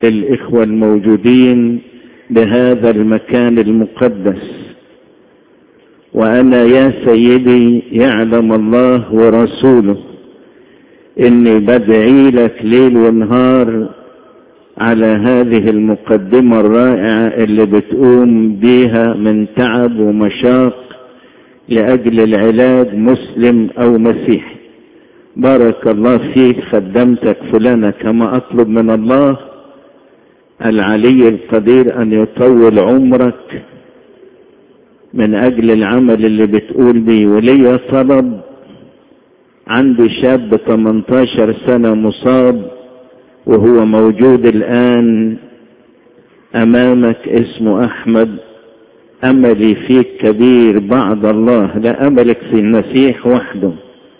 الإخوة الموجودين بهذا المكان المقدس وأنا يا سيدي يعلم الله ورسوله إني بدعي لك ليل ونهار على هذه المقدمة الرائعة اللي بتقوم بيها من تعب ومشاق لأجل العلاج مسلم أو مسيحي بارك الله فيك خدمتك فلانة كما أطلب من الله العلي القدير أن يطول عمرك من أجل العمل اللي بتقول بيه وليا طلب عندي شاب 18 سنة مصاب وهو موجود الآن أمامك اسمه أحمد أملي فيك كبير بعد الله لا أملك في المسيح وحده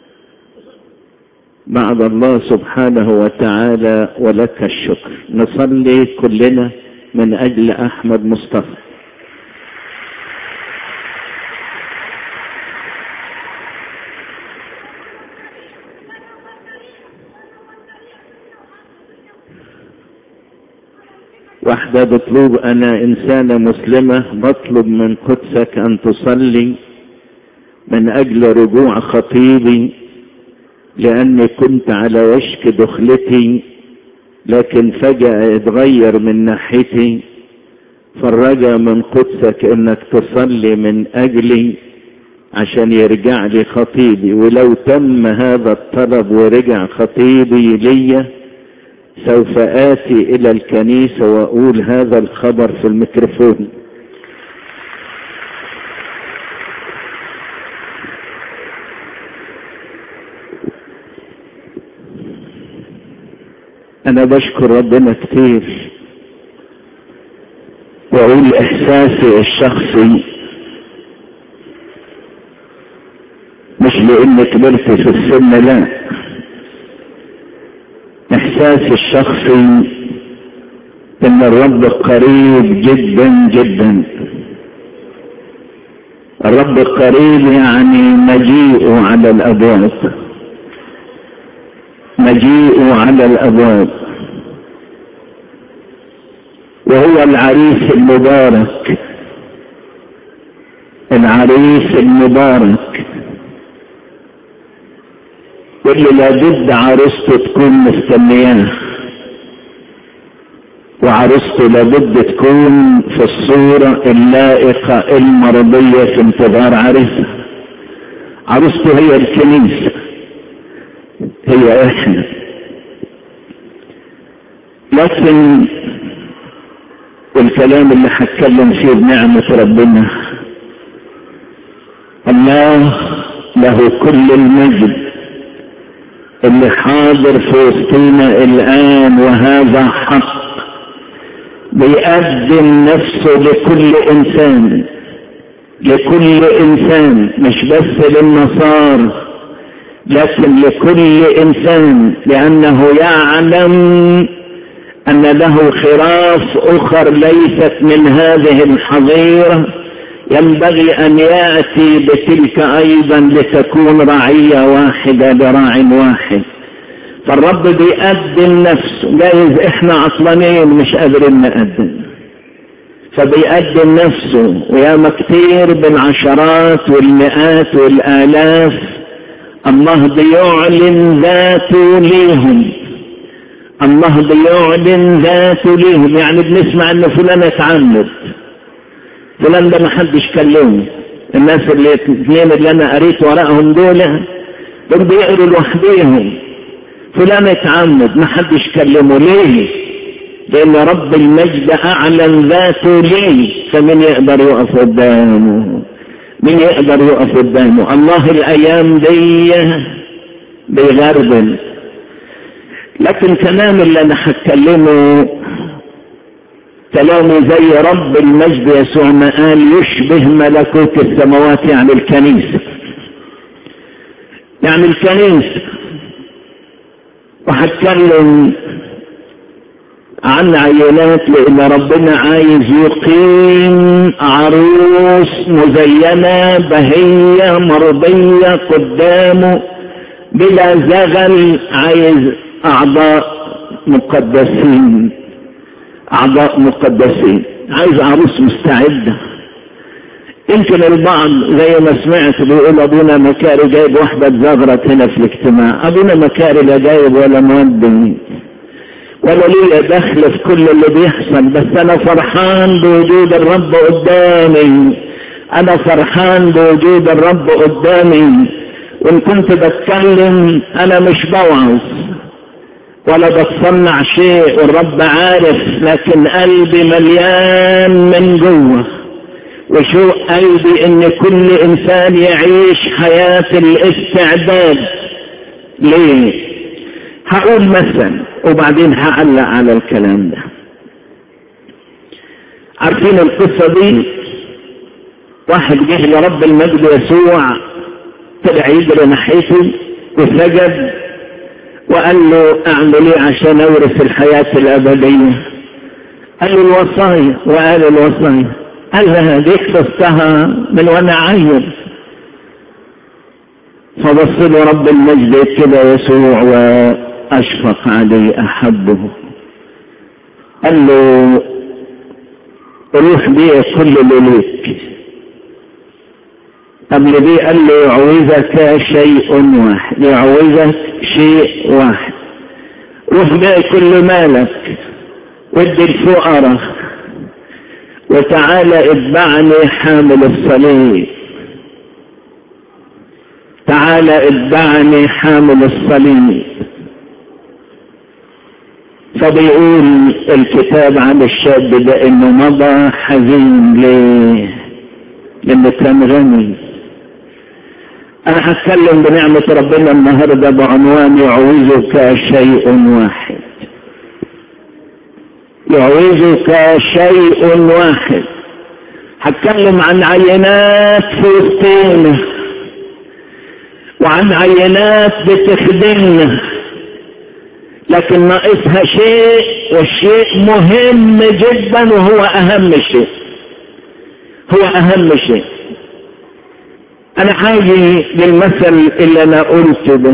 بعد الله سبحانه وتعالى ولك الشكر نصلي كلنا من أجل أحمد مصطفى واحدة بطلب أنا إنسانة مسلمة بطلب من قدسك أن تصلي من أجل رجوع خطيبي لأني كنت على وشك دخلتي لكن فجأة اتغير من ناحيتي فالرجا من قدسك انك تصلي من اجلي عشان يرجع لي خطيبي ولو تم هذا الطلب ورجع خطيبي لي سوف آتي إلى الكنيسة وأقول هذا الخبر في الميكروفون أنا بشكر ربنا كتير وأقول إحساسي الشخصي مش لأني كبرت في السن لا إحساسي الشخصي إن الرب قريب جدا جدا الرب قريب يعني مجيئه على الأبواب مجيئه على الأبواب وهو العريس المبارك العريس المبارك واللي لابد عروسته تكون مستنياه وعروسته لابد تكون في الصورة اللائقة المرضية في انتظار عريسها عروسته هي الكنيسة هي احنا لكن الكلام اللي هتكلم فيه بنعمة ربنا الله له كل المجد اللي حاضر في وسطينا الآن وهذا حق بيقدم نفسه لكل إنسان لكل إنسان مش بس للنصارى لكن لكل إنسان لأنه يعلم أن له خراف أخر ليست من هذه الحظيرة ينبغي أن يأتي بتلك أيضا لتكون رعية واحدة براع واحد فالرب بيقدم نفسه جايز احنا عطلانين مش قادرين نقدم فبيقدم نفسه وياما كتير بالعشرات والمئات والآلاف الله بيعلن ذاته ليهم الله بيعلن ذاته ليهم يعني بنسمع ان فلان اتعمد فلان ده ما حدش كلمه الناس اللي الاثنين اللي انا قريت وراءهم دول دول بيقروا لوحديهم فلان اتعمد ما حدش كلمه ليه لان رب المجد اعلن ذاته ليه فمن يقدر يقف قدامه مين يقدر يقف قدامه الله الايام دي بيغربل لكن كلام اللي انا هتكلمه كلامه زي رب المجد يسوع ما قال يشبه ملكوت السماوات يعني الكنيسة يعني الكنيسة وهتكلم عن عينات لان ربنا عايز يقيم عروس مزينة بهية مرضية قدامه بلا زغل عايز اعضاء مقدسين أعضاء مقدسين عايز عروس مستعدة يمكن البعض زي ما سمعت بيقول أبونا مكاري جايب واحدة اتزغرت هنا في الاجتماع أبونا مكاري لا جايب ولا مودي ولا لي دخل في كل اللي بيحصل بس أنا فرحان بوجود الرب قدامي أنا فرحان بوجود الرب قدامي وإن كنت بتكلم أنا مش بوعظ ولا بتصنع شيء والرب عارف لكن قلبي مليان من جوه وشوق قلبي ان كل انسان يعيش حياة الاستعداد ليه هقول مثلا وبعدين هعلق على الكلام ده عارفين القصة دي واحد جه لرب المجد يسوع طلع يجري ناحيته وسجد وقال له اعمل ايه عشان اورث الحياة الابدية قال له الوصايا وقال الوصايا قال لها دي حفظتها من وانا عيل فبص له رب المجد كده يسوع واشفق عليه احبه قال له روح بيه كل اللي ليك قبل دي قال له يعوزك شيء واحد يعوزك شيء واحد روح بيه كل مالك ودي الفقراء وتعالى اتبعني حامل الصليب تعالى اتبعني حامل الصليب فبيقول الكتاب عن الشاب ده انه مضى حزين ليه لانه كان غني انا هتكلم بنعمة ربنا النهاردة بعنوان يعوزك شيء واحد يعوزك شيء واحد هتكلم عن عينات في وسطينا وعن عينات بتخدمنا لكن ناقصها شيء والشيء مهم جدا وهو اهم شيء هو اهم شيء انا حاجي للمثل اللي انا قلته ده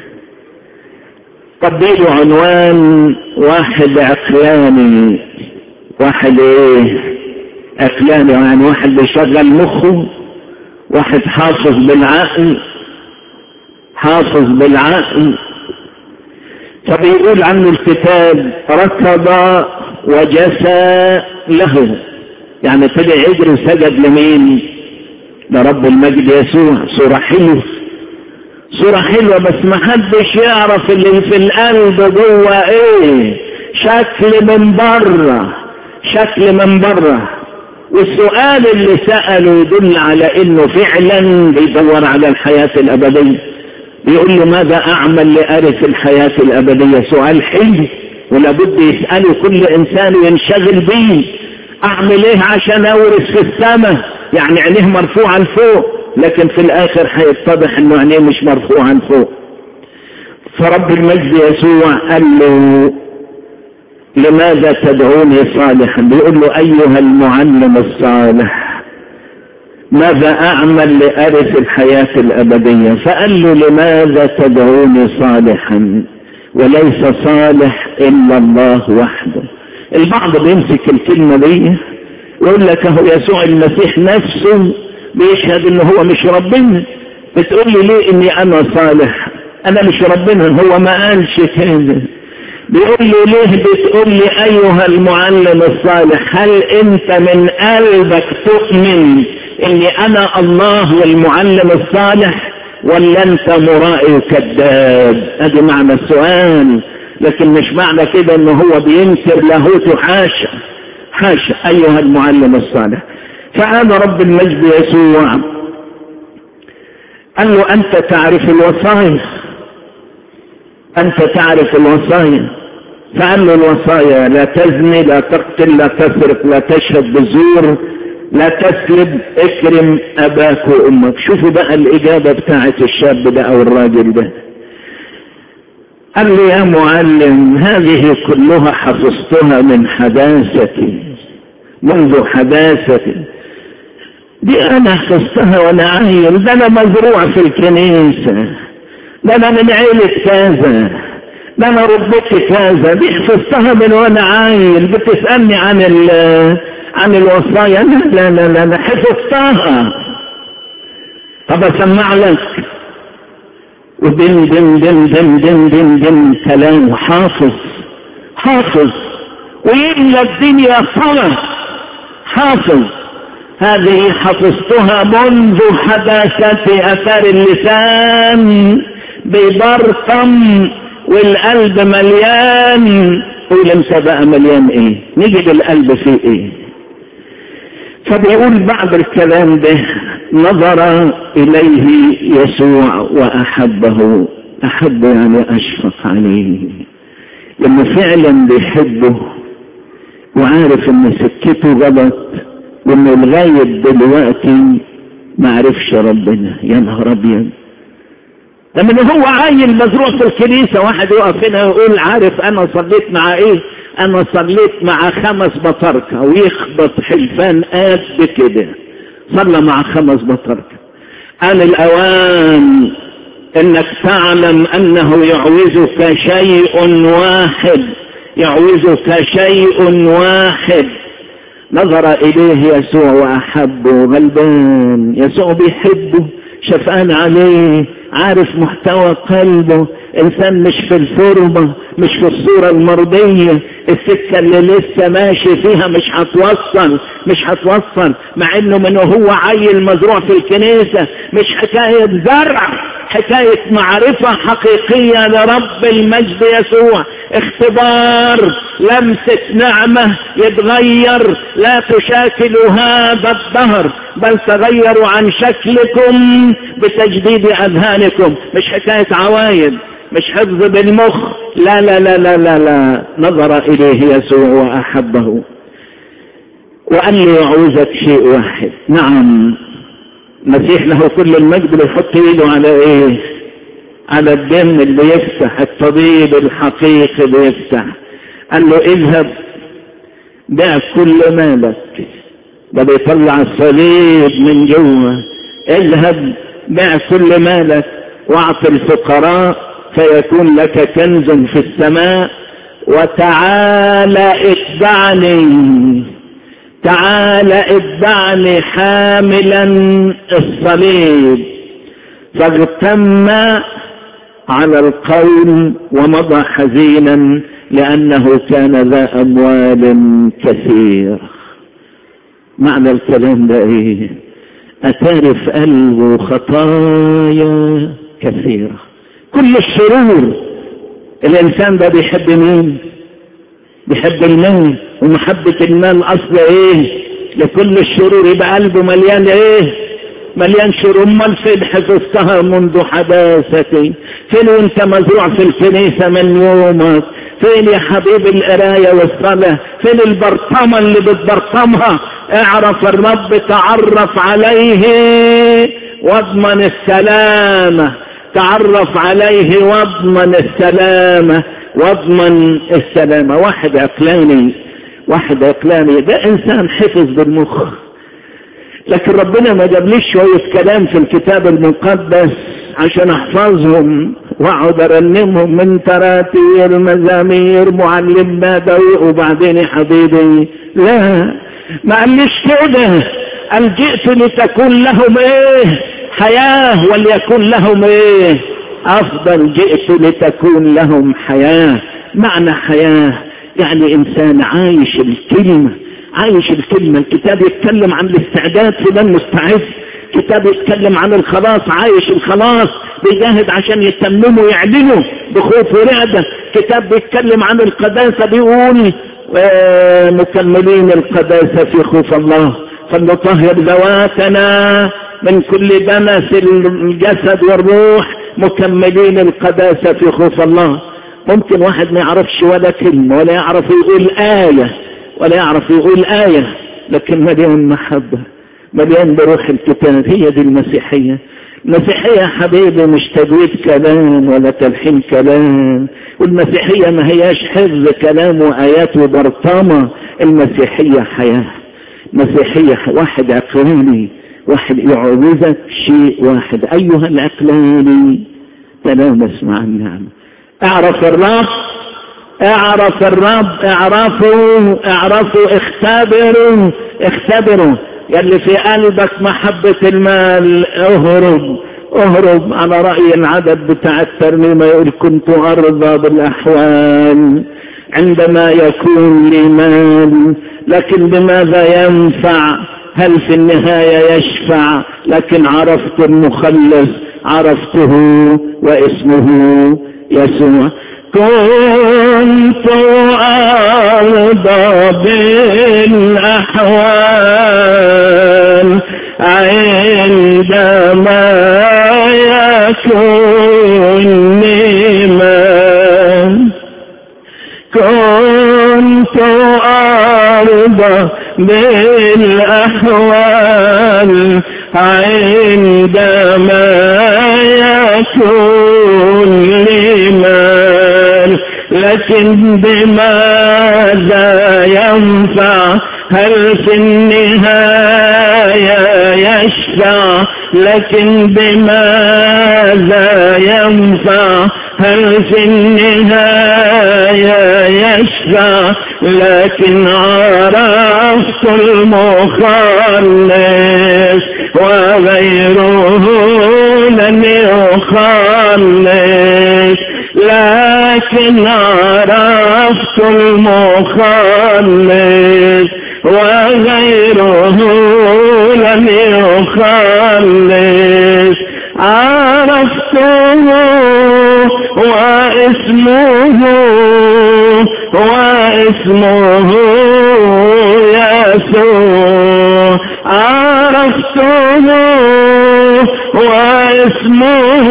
قديله عنوان واحد عقلاني واحد ايه عقلاني يعني واحد بيشغل مخه واحد حافظ بالعقل حافظ بالعقل فبيقول عنه الكتاب ركض وجسى له يعني طلع يجري وسجد لمين لرب المجد يسوع صورة حلوة صورة حلوة بس ما حدش يعرف اللي في القلب جوه ايه شكل من بره شكل من بره والسؤال اللي سأله يدل على انه فعلا بيدور على الحياة الابدية بيقول له ماذا اعمل لارث الحياة الابدية سؤال حلو ولابد يسأله كل انسان ينشغل بيه اعمل ايه عشان اورث في السماء يعني عينيه مرفوعة لفوق لكن في الاخر هيتضح انه عينيه مش مرفوعة لفوق فرب المجد يسوع قال له لماذا تدعوني صالحا بيقول له ايها المعلم الصالح ماذا اعمل لارث الحياة الابدية فقال له لماذا تدعوني صالحا وليس صالح الا الله وحده البعض بيمسك الكلمة دي يقول لك اهو يسوع المسيح نفسه بيشهد ان هو مش ربنا بتقول لي ليه اني انا صالح انا مش ربنا هو ما قالش كده بيقول لي ليه بتقول لي ايها المعلم الصالح هل انت من قلبك تؤمن اني انا الله والمعلم الصالح ولا انت مرائي وكذاب ادي معنى السؤال لكن مش معنى كده ان هو بينكر لاهوته حاشا حاشا ايها المعلم الصالح فقال رب المجد يسوع قال له انت تعرف الوصايا انت تعرف الوصايا فقال له الوصايا لا تزني لا تقتل لا تسرق لا تشهد بالزور لا تسلب اكرم اباك وامك شوفوا بقى الاجابة بتاعت الشاب ده او الراجل ده قال لي يا معلم هذه كلها حفظتها من حداثتي منذ حداثتي دي انا حفظتها وانا عيل ده انا مزروع في الكنيسة ده انا من عيلة كذا ده انا ربك كذا دي حفظتها من وانا عيل بتسألني عن ال عن الوصايا لا لا لا لا, لا حفظتها طب اسمع لك ودن دن دن دن دن دن دن كلام حافظ حافظ ويملى الدنيا صلاة حافظ هذه حفظتها منذ حداثة أثار اللسان ببرطم والقلب مليان قول انت بقى مليان ايه نجد القلب فيه ايه فبيقول بعد الكلام ده نظر اليه يسوع واحبه احب يعني اشفق عليه لما فعلا بيحبه وعارف ان سكته غلط وانه لغايه دلوقتي ما عرفش ربنا يا نهار ابيض لما هو عيل مزروع في الكنيسه واحد يقف هنا ويقول عارف انا صليت مع ايه انا صليت مع خمس بطاركه ويخبط حلفان قد كده صلى مع خمس بطاركه قال الاوان انك تعلم انه يعوزك شيء واحد يعوزك شيء واحد نظر اليه يسوع واحبه غلبان يسوع بيحبه شفقان عليه عارف محتوى قلبه انسان مش في الفورمة مش في الصورة المرضية السكة اللي لسه ماشي فيها مش هتوصل مش هتوصل مع انه من هو عيل مزروع في الكنيسة مش حكاية زرع حكاية معرفة حقيقية لرب المجد يسوع اختبار لمسة نعمة يتغير لا تشاكل هذا الدهر بل تغيروا عن شكلكم بتجديد اذهانكم مش حكاية عوايد مش حفظ بالمخ لا لا لا لا لا لا نظر اليه يسوع واحبه وقال لي يعوزك شيء واحد نعم المسيح له كل المجد بيحط ايده على ايه على الدم اللي يفتح الطبيب الحقيقي اللي يفتح قال له اذهب بيع كل مالك ده بيطلع الصليب من جوه اذهب بيع كل مالك واعط الفقراء فيكون لك كنز في السماء وتعال اتبعني تعال اتبعني حاملا الصليب فاغتم على القول ومضى حزينا لأنه كان ذا أموال كثير معنى الكلام ده ايه أتاري في قلبه خطايا كثيرة كل الشرور الإنسان ده بيحب مين بيحب المال ومحبة المال أصل إيه لكل الشرور يبقى قلبه مليان إيه مليان شرور امال فين حفظتها منذ حداثتي فين وانت مزروع في الكنيسة من يومك فين يا حبيب القراية والصلاة فين البرطمة اللي بتبرطمها اعرف الرب تعرف عليه واضمن السلامة تعرف عليه واضمن السلامة واضمن السلامة واحد عقلاني واحد عقلاني ده انسان حفظ بالمخ لكن ربنا ما جابليش شوية كلام في الكتاب المقدس عشان احفظهم واقعد ارنمهم من تراتير مزامير معلم نبوي وبعدين يا حبيبي لا ما قاليش كده قال جئت لتكون لهم ايه حياة وليكن لهم ايه افضل جئت لتكون لهم حياة معنى حياة يعني انسان عايش الكلمة عايش الكلمة الكتاب يتكلم عن الاستعداد فلان مستعد كتاب يتكلم عن الخلاص عايش الخلاص بيجاهد عشان يتمموا يعلنوا بخوف ورعدة كتاب بيتكلم عن القداسة بيقول آه مكملين القداسة في خوف الله فلنطهر ذواتنا من كل دنس الجسد والروح مكملين القداسة في خوف الله ممكن واحد ما يعرفش ولا كلمة ولا يعرف يقول آية ولا يعرف يقول آية لكن مليان محبة مليان بروح الكتاب هي دي المسيحية المسيحية حبيبي مش تجويد كلام ولا تلحين كلام والمسيحية ما هياش حفظ كلام وآيات وبرطامة المسيحية حياة مسيحية واحد عقلاني واحد يعوزك شيء واحد أيها العقلاني تلامس مع النعمة اعرف الرب اعرف الرب اعرفوا اعرفوا اختبروا اختبروا يلي في قلبك محبة المال اهرب اهرب على رأي العدد بتاع الترنيمة يقول كنت ارضى بالاحوال عندما يكون لي مال لكن بماذا ينفع هل في النهاية يشفع لكن عرفت المخلص عرفته واسمه يسوع كنت أرضى بالأحوال عندما يكون نيمان كنت أرضى بالأحوال عندما يكون لمن لكن بماذا ينفع هل في النهاية يشفع لكن بماذا ينفع هل في النهاية يشفع لكن عرفت المخلص وغيره لن يخلص لكن عرفت المخلص وغيره لم يخلص عرفته واسمه واسمه يسوع عرفته واسمه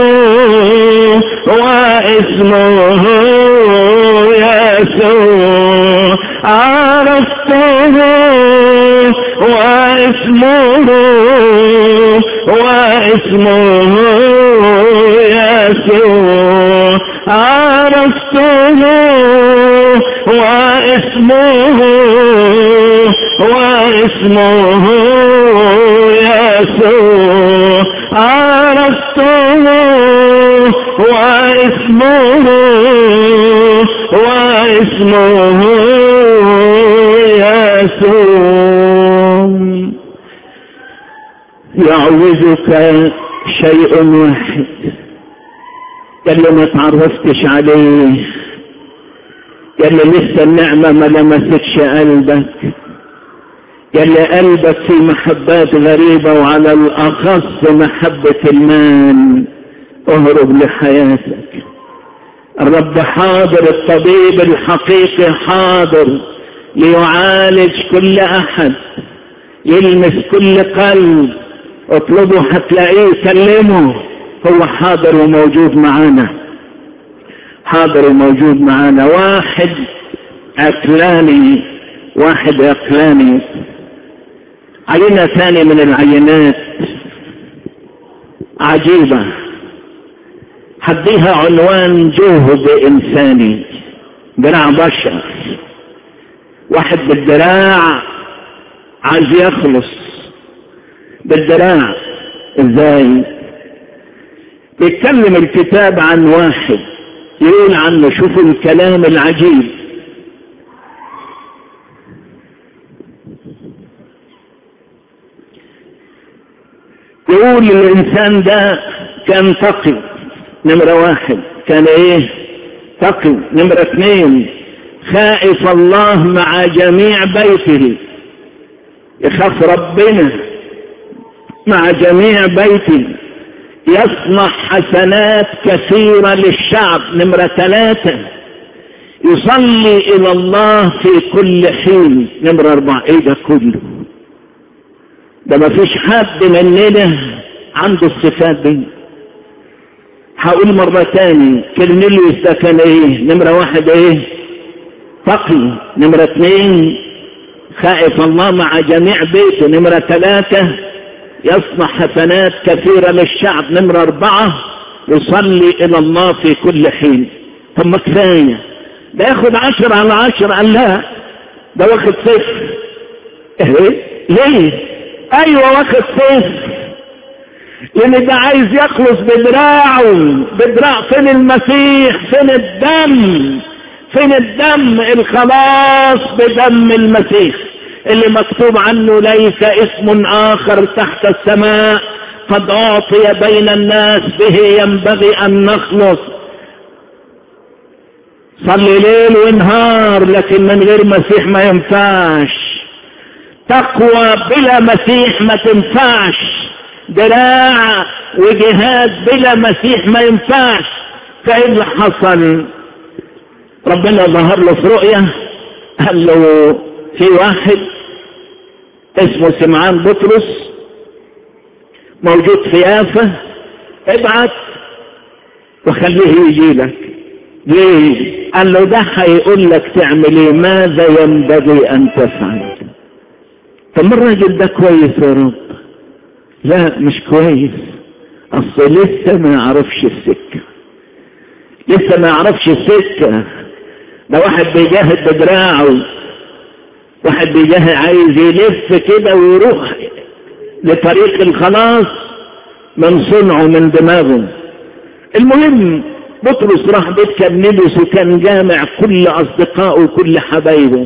واسمه يسوع عرفته واسمه واسمه يسوع عرفته واسمه واسمه يسوع عرفته واسمه واسمه يسوع يعوزك شيء واحد اللي ما تعرفتش عليه يلي لسه النعمة ما لمستش قلبك يلي قلبك في محبات غريبة وعلى الأخص محبة المال اهرب لحياتك الرب حاضر الطبيب الحقيقي حاضر ليعالج كل أحد يلمس كل قلب اطلبه هتلاقيه كلمه هو حاضر وموجود معانا حاضر وموجود معانا واحد عقلاني واحد عقلاني عينة ثانية من العينات عجيبة حديها عنوان جهد إنساني دراع بشر واحد بالدراع عايز يخلص بالدراع ازاي بيتكلم الكتاب عن واحد يقول عنه شوفوا الكلام العجيب يقول الانسان ده كان تقي نمرة واحد كان ايه تقي نمرة اثنين خائف الله مع جميع بيته يخاف ربنا مع جميع بيته يصنع حسنات كثيرة للشعب نمرة ثلاثة يصلي إلى الله في كل حين نمرة أربعة إيه ده كله ده ما فيش حد مننا عنده الصفات دي هقول مرة تاني كرنيليوس ده كان ايه نمرة واحد ايه تقي نمرة اثنين خائف الله مع جميع بيته نمرة ثلاثة يصنع حسنات كثيرة للشعب نمرة أربعة يصلي إلى الله في كل حين ثم كفاية ده ياخد عشر على عشر قال لا ده واخد صفر ايه ليه ايوه واخد صفر لان ده عايز يخلص بدراعه بدراع فين المسيح فين الدم فين الدم الخلاص بدم المسيح اللي مكتوب عنه ليس اسم اخر تحت السماء قد اعطي بين الناس به ينبغي ان نخلص صلي ليل ونهار لكن من غير مسيح ما ينفعش تقوى بلا مسيح ما تنفعش دراع وجهاد بلا مسيح ما ينفعش فايه اللي حصل ربنا ظهر له في رؤية قال له في واحد اسمه سمعان بطرس موجود في يافا ابعت وخليه يجي لك ليه قال له ده هيقول لك تعمل ايه ماذا ينبغي ان تفعل طب ما الراجل ده كويس يا رب لا مش كويس اصل لسه ما يعرفش السكه لسه ما يعرفش السكه ده واحد بيجاهد بدراعه واحد بيجاهد عايز يلف كده ويروح لطريق الخلاص من صنعه من دماغه المهم بطرس راح بيت كرنيليوس وكان جامع كل اصدقائه وكل حبايبه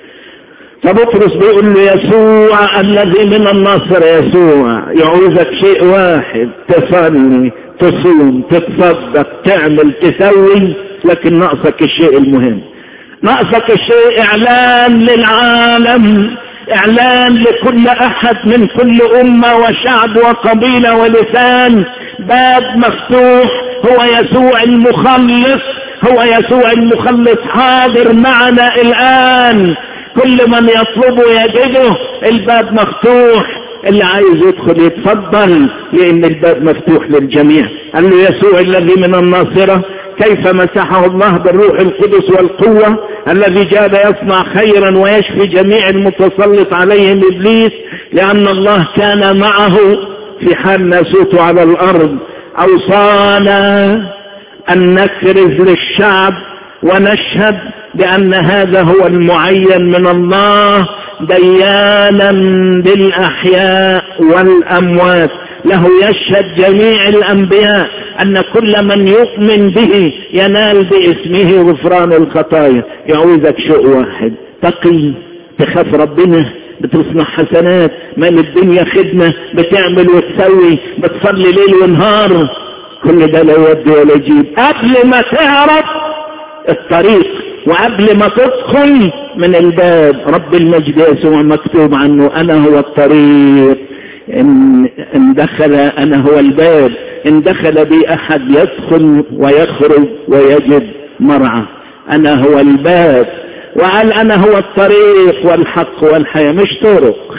فبطرس بيقول له يسوع الذي من النصر يسوع يعوزك شيء واحد تصلي تصوم تتصدق تعمل تسوي لكن ناقصك الشيء المهم ناقصك الشيء اعلان للعالم اعلان لكل احد من كل امة وشعب وقبيلة ولسان باب مفتوح هو يسوع المخلص هو يسوع المخلص حاضر معنا الان كل من يطلبه يجده الباب مفتوح اللي عايز يدخل يتفضل لان الباب مفتوح للجميع قال له يسوع الذي من الناصرة كيف مسحه الله بالروح القدس والقوة الذي جاد يصنع خيرا ويشفي جميع المتسلط عليهم ابليس لان الله كان معه في حال ناسوته على الارض اوصانا ان نكرز للشعب ونشهد بان هذا هو المعين من الله ديانا للاحياء والاموات له يشهد جميع الانبياء ان كل من يؤمن به ينال باسمه غفران الخطايا يعوزك شيء واحد تقي تخاف ربنا بتصنع حسنات مال الدنيا خدمة بتعمل وتسوي بتصلي ليل ونهار كل ده لا يودي ولا يجيب قبل ما تعرف الطريق وقبل ما تدخل من الباب رب المجد يسوع مكتوب عنه انا هو الطريق إن, إن دخل أنا هو الباب إن دخل بي أحد يدخل ويخرج ويجد مرعى أنا هو الباب وقال أنا هو الطريق والحق والحياة مش طرق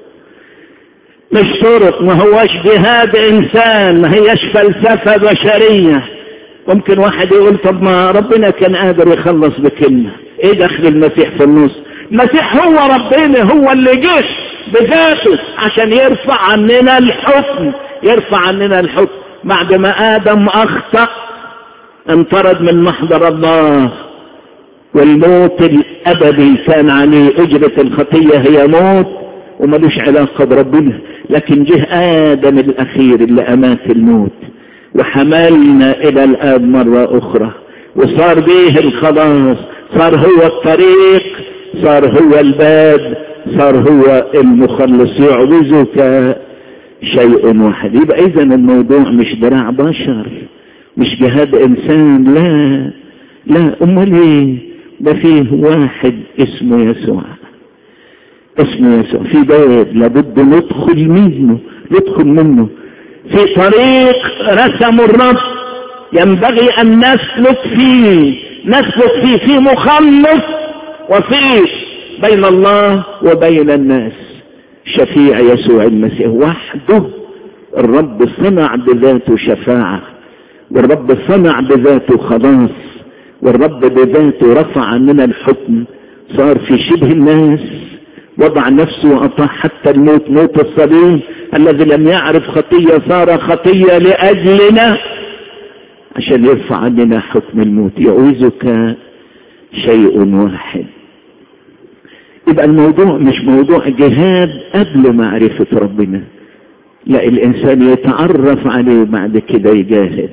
مش طرق ما هوش جهاد إنسان ما هيش فلسفة بشرية ممكن واحد يقول طب ما ربنا كان قادر يخلص بكلمة ايه دخل المسيح في النص المسيح هو ربنا هو اللي جه بذاته عشان يرفع عننا الحكم يرفع عننا الحكم بعد ما ادم اخطأ انطرد من محضر الله والموت الابدي كان عليه اجرة الخطية هي موت وملوش علاقة بربنا لكن جه ادم الاخير اللي امات الموت وحملنا الى الاب مرة اخرى وصار به الخلاص صار هو الطريق صار هو الباب صار هو المخلص يعوزك شيء واحد يبقى اذا الموضوع مش دراع بشر مش جهاد انسان لا لا امال ايه ده فيه واحد اسمه يسوع اسمه يسوع في باب لابد ندخل منه ندخل منه في طريق رسم الرب ينبغي ان نسلك فيه نسلك فيه في مخلص وفيه بين الله وبين الناس شفيع يسوع المسيح وحده الرب صنع بذاته شفاعة والرب صنع بذاته خلاص والرب بذاته رفع عننا الحكم صار في شبه الناس وضع نفسه وأطاع حتى الموت موت الصليب الذي لم يعرف خطية صار خطية لأجلنا عشان يرفع عننا حكم الموت يعوزك شيء واحد يبقى الموضوع مش موضوع جهاد قبل معرفة ربنا لا الانسان يتعرف عليه بعد كده يجاهد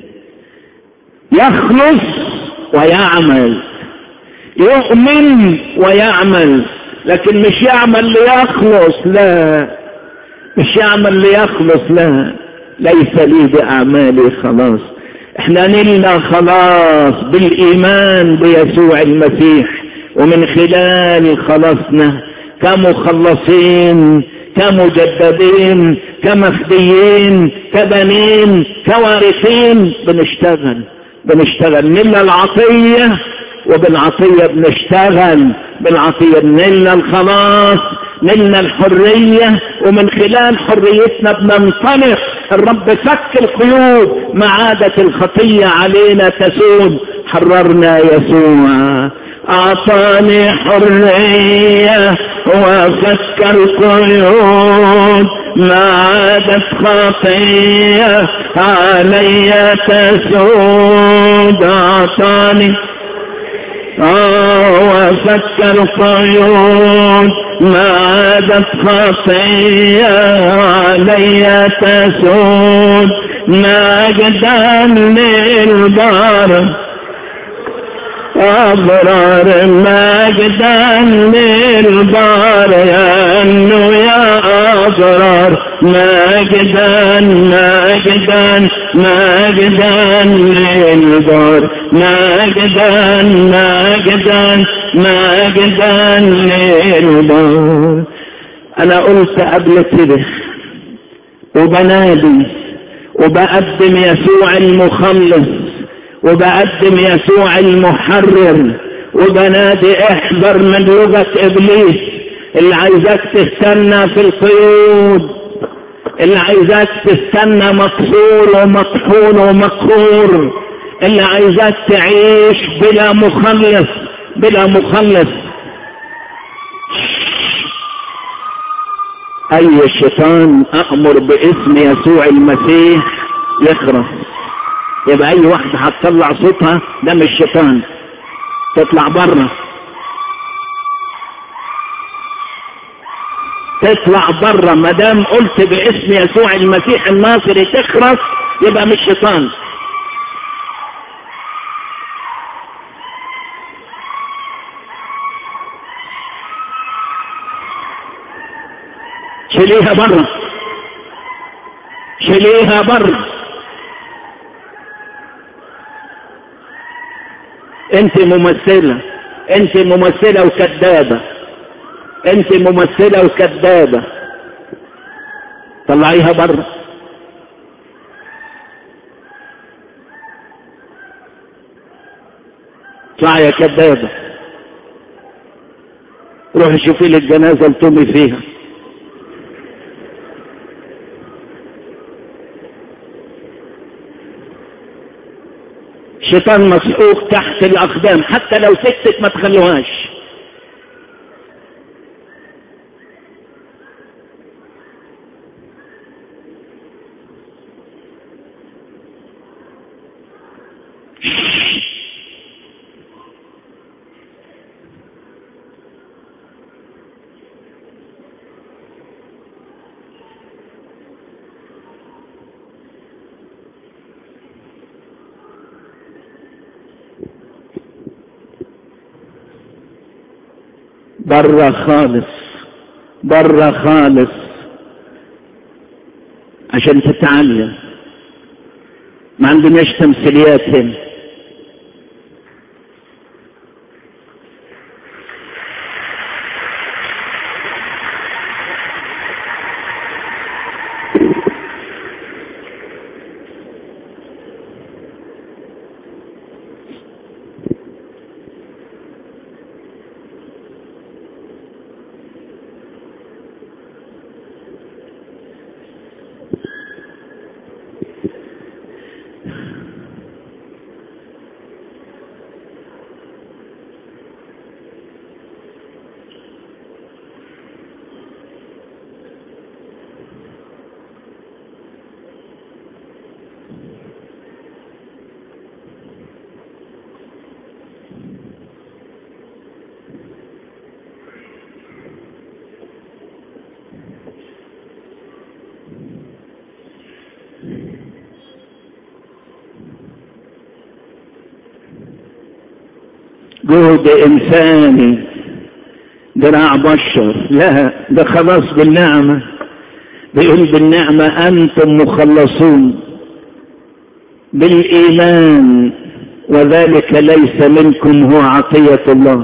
يخلص ويعمل يؤمن ويعمل لكن مش يعمل ليخلص لا مش يعمل ليخلص لا ليس لي بأعمالي خلاص احنا نلنا خلاص بالإيمان بيسوع المسيح ومن خلال خلاصنا كمخلصين كمجددين كمفديين كبنين كوارثين بنشتغل بنشتغل نلنا العطية وبالعطية بنشتغل بالعطية نلنا الخلاص نلنا الحرية ومن خلال حريتنا بننطلق الرب فك القيود ما عادت الخطية علينا تسود حررنا يسوع أعطاني حرية وفك القيود ما عادت خطية علي تسود أعطاني آه وفك القيود ما عادت خطية علي تسود مجدا للبر أبرار مجدا للبار يا أنه يا أبرار مجدا مجدا مجدا للبار مجدا مجدا مجدا للبار أنا قلت قبل كده وبنادي وبقدم يسوع المخلص وبقدم يسوع المحرر وبنادي احذر من لغة ابليس اللي عايزاك تستنى في القيود اللي عايزاك تستنى مقصور ومطحون ومقهور اللي عايزاك تعيش بلا مخلص بلا مخلص اي شيطان امر باسم يسوع المسيح يخرس يبقى اي واحدة هتطلع صوتها ده مش شيطان تطلع بره تطلع بره ما دام قلت باسم يسوع المسيح الناصري تخرس يبقى مش شيطان شيليها بره شيليها بره انت ممثلة انت ممثلة وكذابة انت ممثلة وكذابة طلعيها بره اطلعي يا كذابة روحي شوفي لي الجنازة اللي تمي فيها شيطان مسحوق تحت الأقدام حتى لو سكتت ما تخلوهاش بره خالص بره خالص عشان تتعلم ما عندناش تمثيليات هنا جهد إنساني دراع بشر لا ده خلاص بالنعمة بيقول بالنعمة أنتم مخلصون بالإيمان وذلك ليس منكم هو عطية الله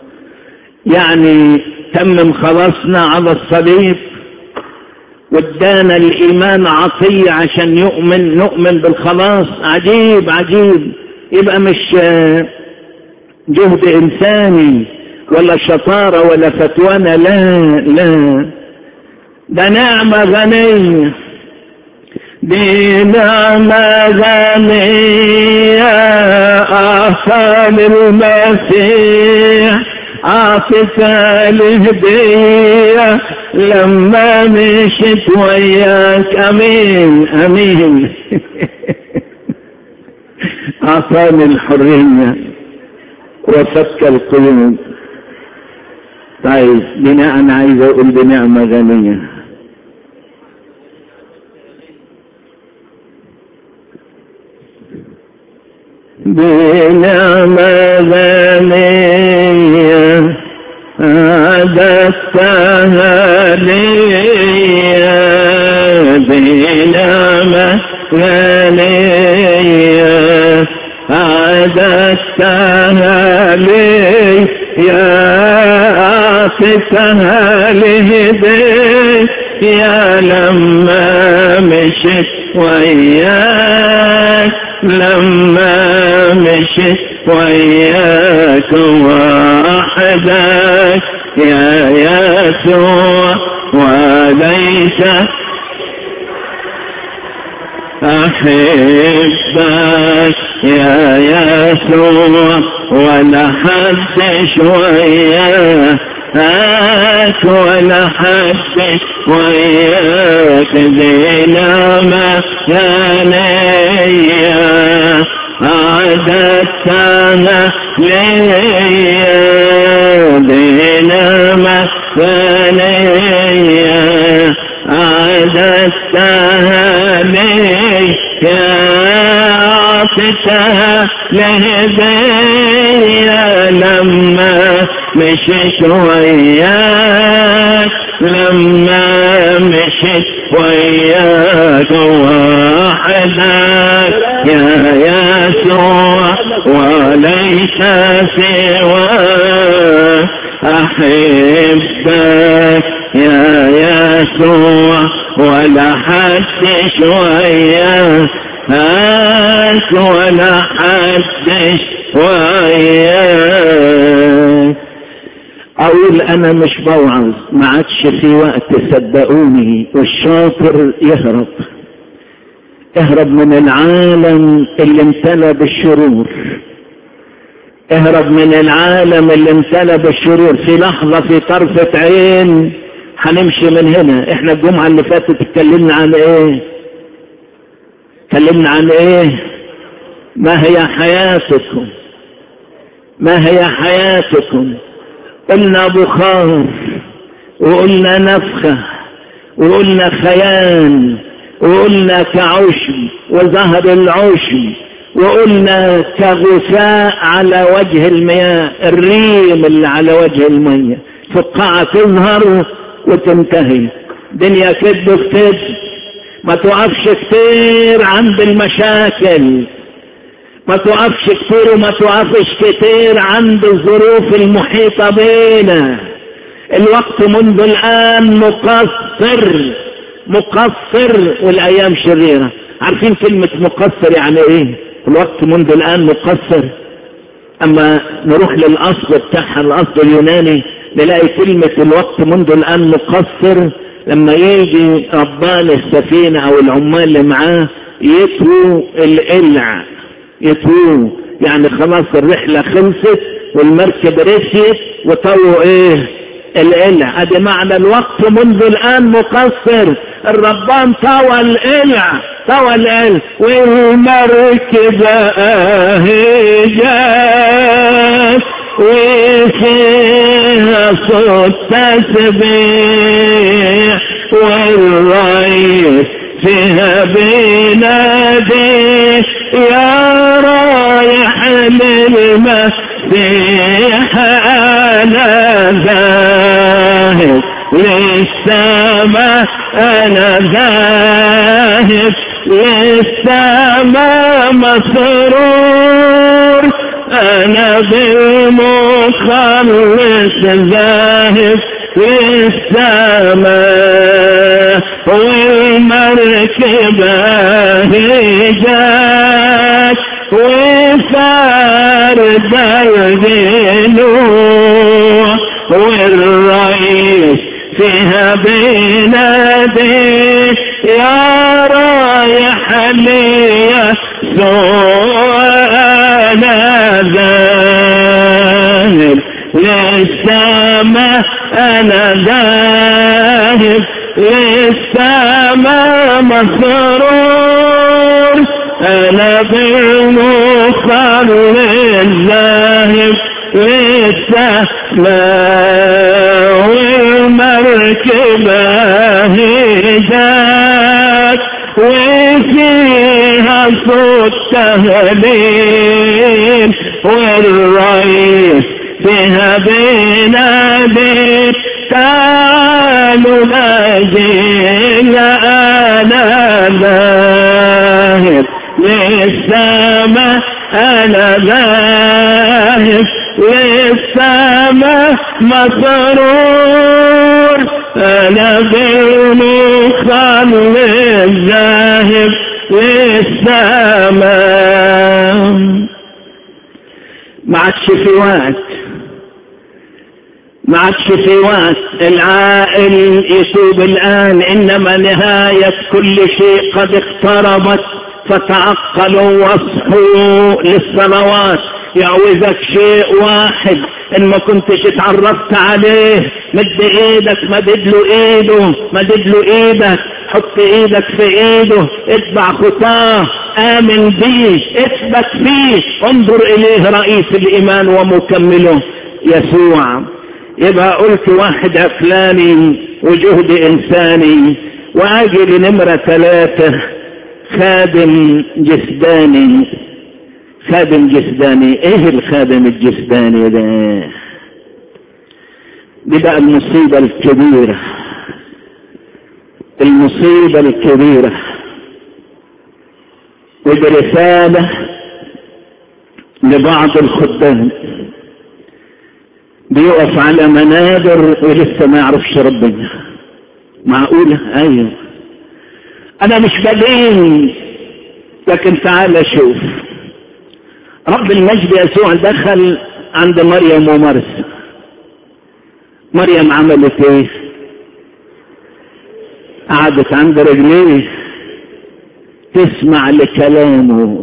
يعني تمم خلاصنا على الصليب وادانا الإيمان عطية عشان يؤمن نؤمن بالخلاص عجيب عجيب يبقى مش جهد إنساني ولا شطارة ولا فتوانة لا لا ده نعمة غنية دي نعمة غنية أعطاني المسيح عاطفة الهدية لما مشيت وياك أمين أمين أعطاني الحرية وفك القيود طيب بناء عايز أقول بنعمة غنية بنعمة غنية عددتها لي بنعمة غنية عددتها لي يا أعطتها لهدي يا لما مشيت وياك لما مشيت وياك وحدك يا يسوع وليس أحبك يا يسوع ولا حدش وياك ولا حدش وياك دينا ما كانيا عدتنا ليا دينا ما كانيا عدتها لي عطتها لهدية لما مشيت وياك لما مشيت وياك وحدك يا يسوع وليس سواك أحبك يا يسوع ولا حدش وياك هاك ولا حدش وياك اقول انا مش بوعظ ما عادش في وقت صدقوني والشاطر يهرب اهرب من العالم اللي امتلى بالشرور اهرب من العالم اللي امتلى بالشرور في لحظة في طرفة عين هنمشي من هنا احنا الجمعة اللي فاتت اتكلمنا عن ايه اتكلمنا عن ايه ما هي حياتكم ما هي حياتكم قلنا بخار وقلنا نفخة وقلنا خيال وقلنا كعشب وظهر العشب وقلنا كغثاء على وجه المياه الريم اللي على وجه المياه فقاعة تظهر وتنتهي دنيا كد في كد ما توقفش كتير عند المشاكل ما توقفش كتير وما توقفش كتير عند الظروف المحيطة بينا الوقت منذ الآن مقصر مقصر والأيام شريرة عارفين كلمة مقصر يعني ايه الوقت منذ الآن مقصر أما نروح للأصل بتاعها الأصل اليوناني نلاقي كلمة الوقت منذ الآن مقصر لما يجي ربان السفينة أو العمال اللي معاه يتووا القلع يتووا يعني خلاص الرحلة خلصت والمركب رسيت وطووا ايه القلع ادي معنى الوقت منذ الان مقصر الربان طوى القلع طوى القلع والمركب اهي جات وفيها صوت تسبيح والرئيس فيها بينادي يا رايح للمسيح للسماء أنا ذاهب للسماء مسرور أنا بالمخلص ذاهب للسماء والمركبة هجات وفارد الجنوع والرئيس فيها بنادي يا رايح لي أنا ذاهب للسماء أنا ذاهب للسماء مسرور أنا بالمخل الذاهب للسماء والمركبة هداك وفيها صوت تهليل والرئيس فيها بنادي تعالوا نجيل أنا ذاهب للسماء أنا ذاهب للسماء مسرور أنا بالمخل الذاهب للسماء ما عادش في وقت ما عادش في وقت العائل يتوب الآن إنما نهاية كل شيء قد اقتربت فتعقلوا واصحوا للصلوات يعوزك شيء واحد ان ما كنتش اتعرفت عليه مد ايدك مدد له ايده مدد له ايدك حط ايدك في ايده اتبع خطاه امن به اثبت فيه انظر اليه رئيس الايمان ومكمله يسوع يبقى قلت واحد عقلاني وجهد انساني واجي لنمرة ثلاثة خادم جسداني خادم جسداني ايه الخادم الجسداني ده دي بقى المصيبة الكبيرة المصيبة الكبيرة ودي رسالة لبعض الخدام بيقف على منابر ولسه ما يعرفش ربنا معقولة ايوه انا مش بدين لكن تعال شوف رب المجد يسوع دخل عند مريم ومرسى مريم عملت ايه قعدت عند رجليه تسمع لكلامه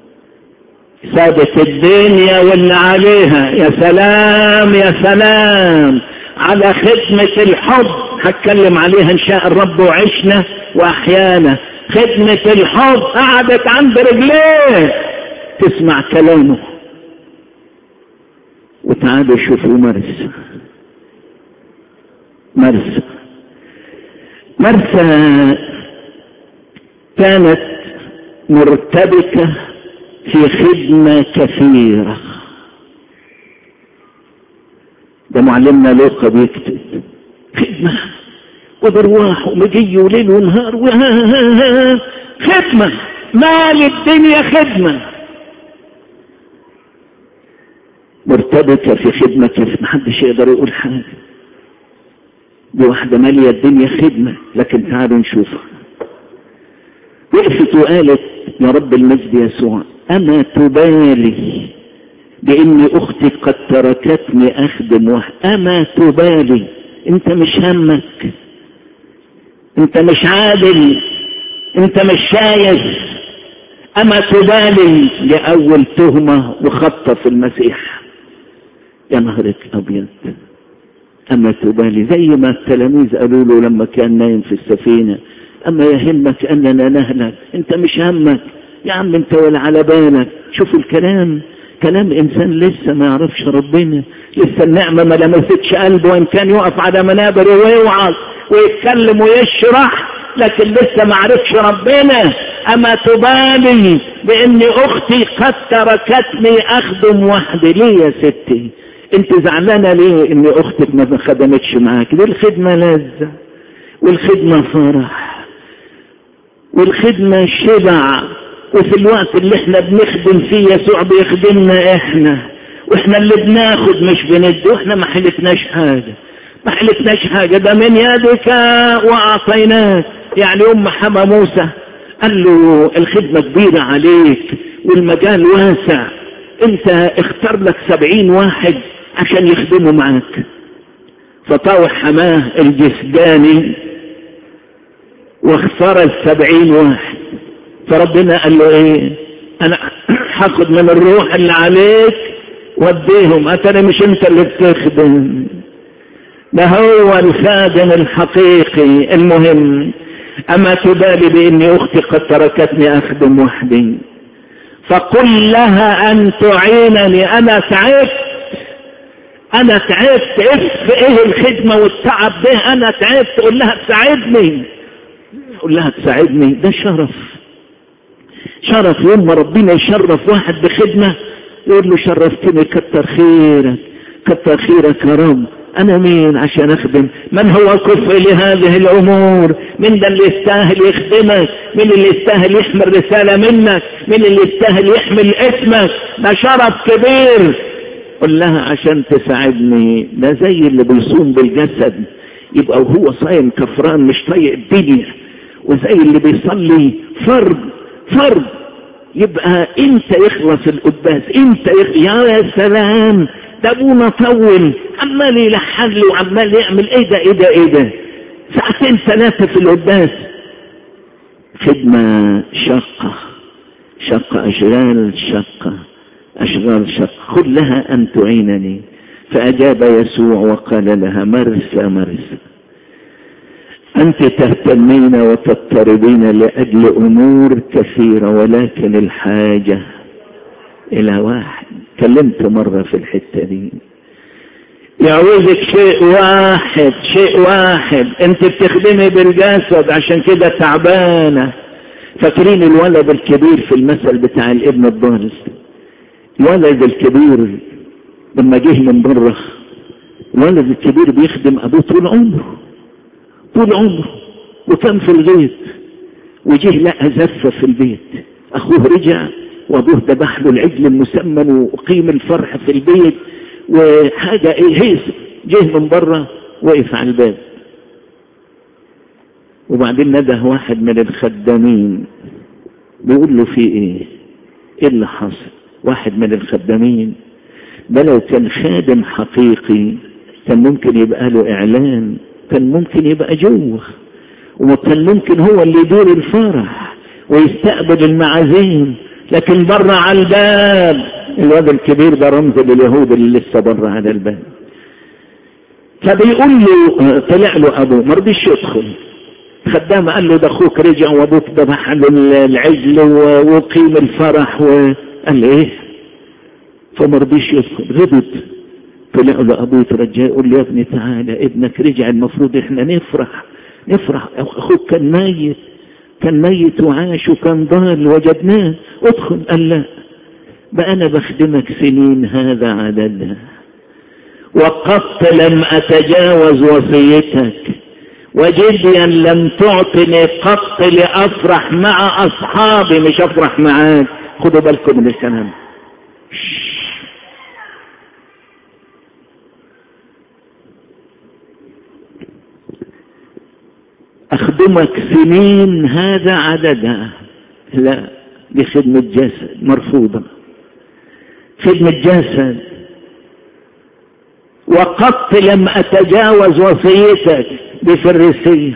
سابت الدنيا واللي عليها يا سلام يا سلام على خدمة الحب هتكلم عليها ان شاء الرب وعشنا واحيانا خدمة الحب قعدت عند رجليه تسمع كلامه وتعالوا شوفوا مرسى مرسى مرسى كانت مرتبكة في خدمة كثيرة ده معلمنا لوقا بيكتب خدمة وبرواح ومجي وليل ونهار خدمة مال الدنيا خدمة مرتبطة في خدمة كيف محدش يقدر يقول حاجة دي واحدة مالية الدنيا خدمة لكن تعالوا نشوفها وقفت وقالت يا رب المجد يسوع أما تبالي بإن أختي قد تركتني أخدم واحد أما تبالي أنت مش همك أنت مش عادل أنت مش شايف أما تبالي لأول تهمة وخطة في المسيح يا نهرك أبيض أما تبالي زي ما التلاميذ قالوا له لما كان نايم في السفينة أما يهمك أننا نهلك أنت مش همك يا عم أنت ولا على بالك شوف الكلام كلام إنسان لسه ما يعرفش ربنا لسه النعمة ما لمستش قلبه وإن كان يقف على منابر ويوعظ ويتكلم ويشرح لكن لسه ما عرفش ربنا أما تبالي بإن أختي قد تركتني أخدم وحدي ليه يا ستي انت زعلانة ليه ان اختك ما خدمتش معاك دي الخدمة لذة والخدمة فرح والخدمة شبع وفي الوقت اللي احنا بنخدم فيه يسوع بيخدمنا احنا واحنا اللي بناخد مش بندي واحنا ما حلتناش حاجة ما حلتناش حاجة ده من يدك واعطيناك يعني ام حما موسى قال له الخدمة كبيرة عليك والمجال واسع انت اختار لك سبعين واحد عشان يخدموا معاك فطاوع حماه الجسداني واختار السبعين واحد فربنا قال له ايه انا هاخد من الروح اللي عليك وديهم اترى مش انت اللي بتخدم ده هو الخادم الحقيقي المهم اما تبالي باني اختي قد تركتني اخدم وحدي فقل لها ان تعينني انا تعبت انا تعبت اف ايه الخدمة والتعب ده انا تعبت قول لها تساعدني قول لها تساعدني ده شرف شرف يوم ما ربنا يشرف واحد بخدمة يقول له شرفتني كتر خيرك كتر خيرك يا رب انا مين عشان اخدم من هو كفء لهذه الامور من ده اللي يستاهل يخدمك من اللي يستاهل يحمل رسالة منك من اللي يستاهل يحمل اسمك ده شرف كبير قل لها عشان تساعدني ده زي اللي بيصوم بالجسد يبقى وهو صايم كفران مش طايق الدنيا وزي اللي بيصلي فرض فرض يبقى انت يخلص القداس انت يخ... يا سلام ده ابونا طول عمال يلحن له وعمال يعمل ايه ده ايه ده ايه ده ساعتين ثلاثة في القداس خدمة شقة شقة أشغال شقة أشغال شقة خذ لها أن تعينني فأجاب يسوع وقال لها مرسى مرسى أنت تهتمين وتضطربين لأجل أمور كثيرة ولكن الحاجة إلى واحد كلمت مرة في الحتة دي يعوزك شيء واحد شيء واحد انت بتخدمي بالجسد عشان كده تعبانة فاكرين الولد الكبير في المثل بتاع الابن الضال الولد الكبير لما جه من بره الولد الكبير بيخدم ابوه طول عمره طول عمره وكان في الغيط وجه لقى زفة في البيت اخوه رجع وابوه ذبح له العجل المسمن وقيم الفرح في البيت وحاجة ايه هيس جه من بره وقف على الباب وبعدين نده واحد من الخدامين بيقول له في ايه ايه اللي حصل واحد من الخدامين ده لو كان خادم حقيقي كان ممكن يبقى له اعلان كان ممكن يبقى جوه وكان ممكن هو اللي يدير الفرح ويستقبل المعازيم لكن بره على الباب الواد الكبير ده رمز لليهود اللي لسه بره على الباب فبيقول له طلع له ابوه ما رضيش يدخل خدام قال له ده اخوك رجع وابوك ذبح له العجل وقيم الفرح وقال ايه فما رضيش يدخل غضب طلع له ابوه يترجى يقول له يا ابني تعالى ابنك رجع المفروض احنا نفرح نفرح اخوك كان ميت كان ميت وعاش وكان ضال وجدناه ادخل قال لا بقى انا بخدمك سنين هذا عددها وقد لم اتجاوز وصيتك وجديا لم تعطني قط لافرح مع اصحابي مش افرح معاك خدوا بالكم من الكلام أخدمك سنين هذا عددها لا دي خدمة جسد مرفوضة خدمة جسد وقد لم أتجاوز وصيتك بفريسية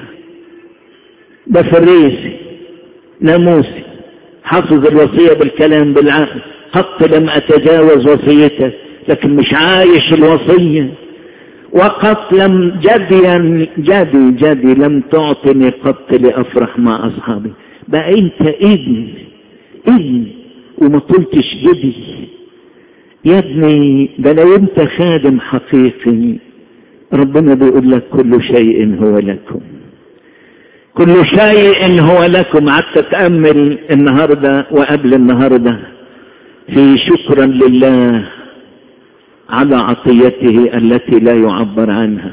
بفريسي ناموسي حفظ الوصية بالكلام بالعقل قد لم أتجاوز وصيتك لكن مش عايش الوصية وقد لم جديا جدي جدي لم تعطني قط لأفرح مع أصحابي بقى أنت ابن ابن وما قلتش جدي يا ابني ده لو انت خادم حقيقي ربنا بيقول لك كل شيء هو لكم كل شيء هو لكم قعدت اتامل النهارده وقبل النهارده في شكرا لله على عطيته التي لا يعبر عنها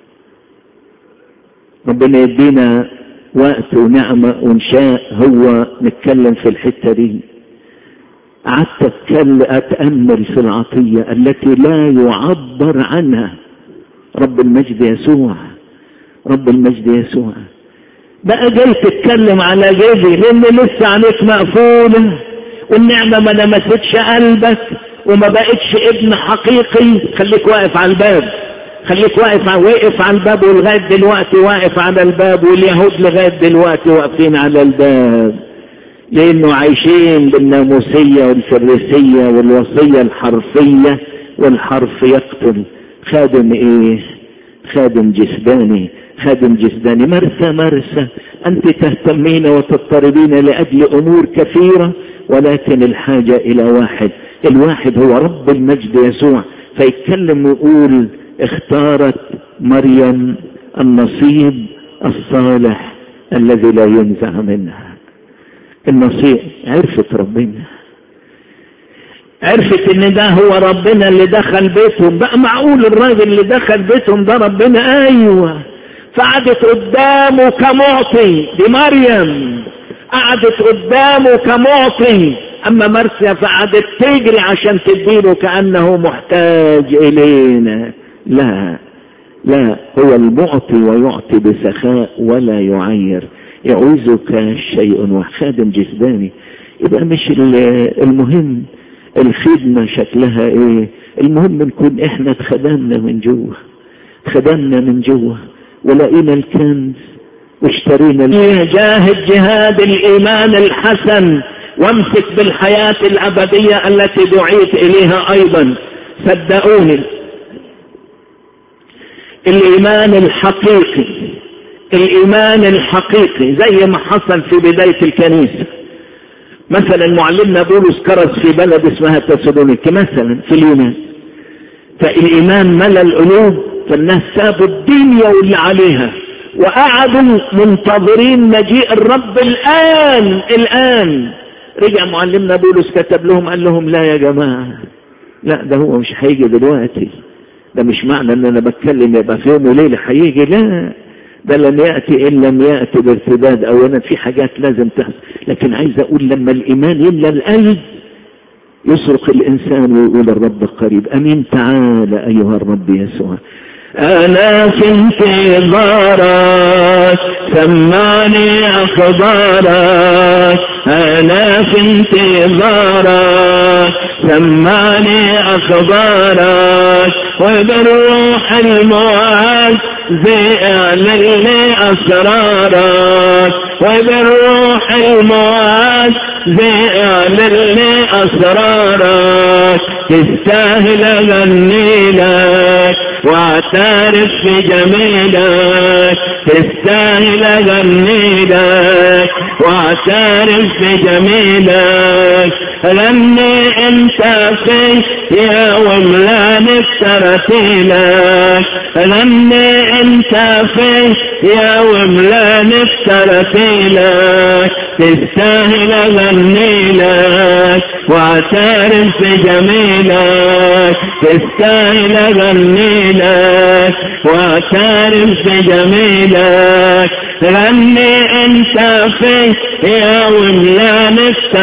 ربنا يدينا وقت ونعمة ونشاء هو نتكلم في الحتة دي قعدت اتكلم اتأمل في العطية التي لا يعبر عنها رب المجد يسوع رب المجد يسوع بقى جاي تتكلم على جيبي لان لسه عليك مقفولة والنعمة ما لمستش قلبك وما بقتش ابن حقيقي خليك واقف على الباب خليك واقف واقف على الباب ولغاية دلوقتي واقف على الباب واليهود لغاية دلوقتي واقفين على الباب لانه عايشين بالناموسية والفريسية والوصية الحرفية والحرف يقتل خادم ايه خادم جسداني خادم جسداني مرسى مرسى انت تهتمين وتضطربين لاجل امور كثيرة ولكن الحاجة الى واحد الواحد هو رب المجد يسوع فيتكلم ويقول اختارت مريم النصيب الصالح الذي لا ينزع منها النصيب عرفت ربنا عرفت ان ده هو ربنا اللي دخل بيتهم بقى معقول الراجل اللي دخل بيتهم ده ربنا ايوه فقعدت قدامه كمعطي دي مريم قعدت قدامه كمعطي اما مرسيا فقعدت تجري عشان تديله كانه محتاج الينا لا لا هو المعطي ويعطي بسخاء ولا يعير يعوزك شيء وخادم جسداني يبقى مش المهم الخدمة شكلها ايه المهم نكون احنا اتخدمنا من جوه اتخدمنا من جوه ولقينا الكنز واشترينا جاهد جهاد الايمان الحسن وامسك بالحياة الابدية التي دعيت اليها ايضا صدقوني الايمان الحقيقي الايمان الحقيقي زي ما حصل في بداية الكنيسة مثلا معلمنا بولس كرز في بلد اسمها تسالونيكي مثلا في اليونان فالايمان ملا القلوب فالناس سابوا الدنيا واللي عليها وقعدوا منتظرين مجيء الرب الان الان رجع معلمنا بولس كتب لهم قال لهم لا يا جماعة لا ده هو مش هيجي دلوقتي ده مش معنى ان انا بتكلم يبقى في يوم وليلة هيجي لا ده لن يأتي إن لم يأتي بارتداد أولا في حاجات لازم تحصل لكن عايز أقول لما الإيمان يملى القلب يصرخ الإنسان ويقول الرب قريب أمين تعالى أيها الرب يسوع أنا في انتظارك سمعني أخبارك أنا في انتظارك سمعني أخبارك وبالروح المعز اعلن لي أسرارك وبالروح المعز اعلن لي أسرارك تستاهل أغني لك واعترف بجميلك تستاهل أغني لك واعترف بجميلك غني انت في يا وملان ترتيلك غني انت في يا وملان ترتيلك تستاهل اغني لك واعترف بجميلك تستاهل اغني لك واعترف بجميلك غني انت في يا وملان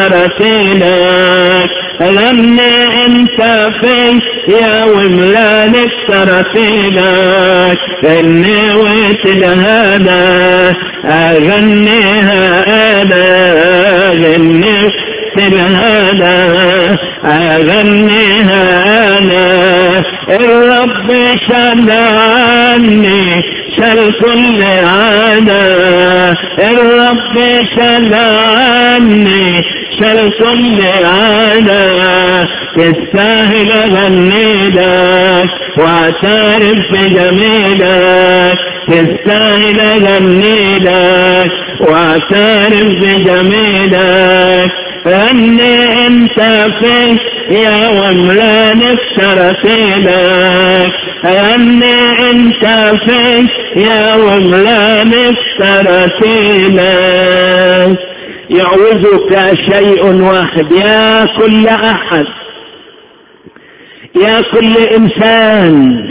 ترتيلك غني انت في يا وملان ترتيلك غني وتلهانا اغنيها انا غني تلهانا اغنيها انا الرب شال عني شال كل عنا الرب شال عني شال كل عنا تستاهل اغني لك واعترف بجميلك تستاهل اغني لك واعترف بجميلك غني انت في يا وملان ترتيلك غني انت في يا وملان ترتيلك يعوزك شيء واحد يا كل احد يا كل انسان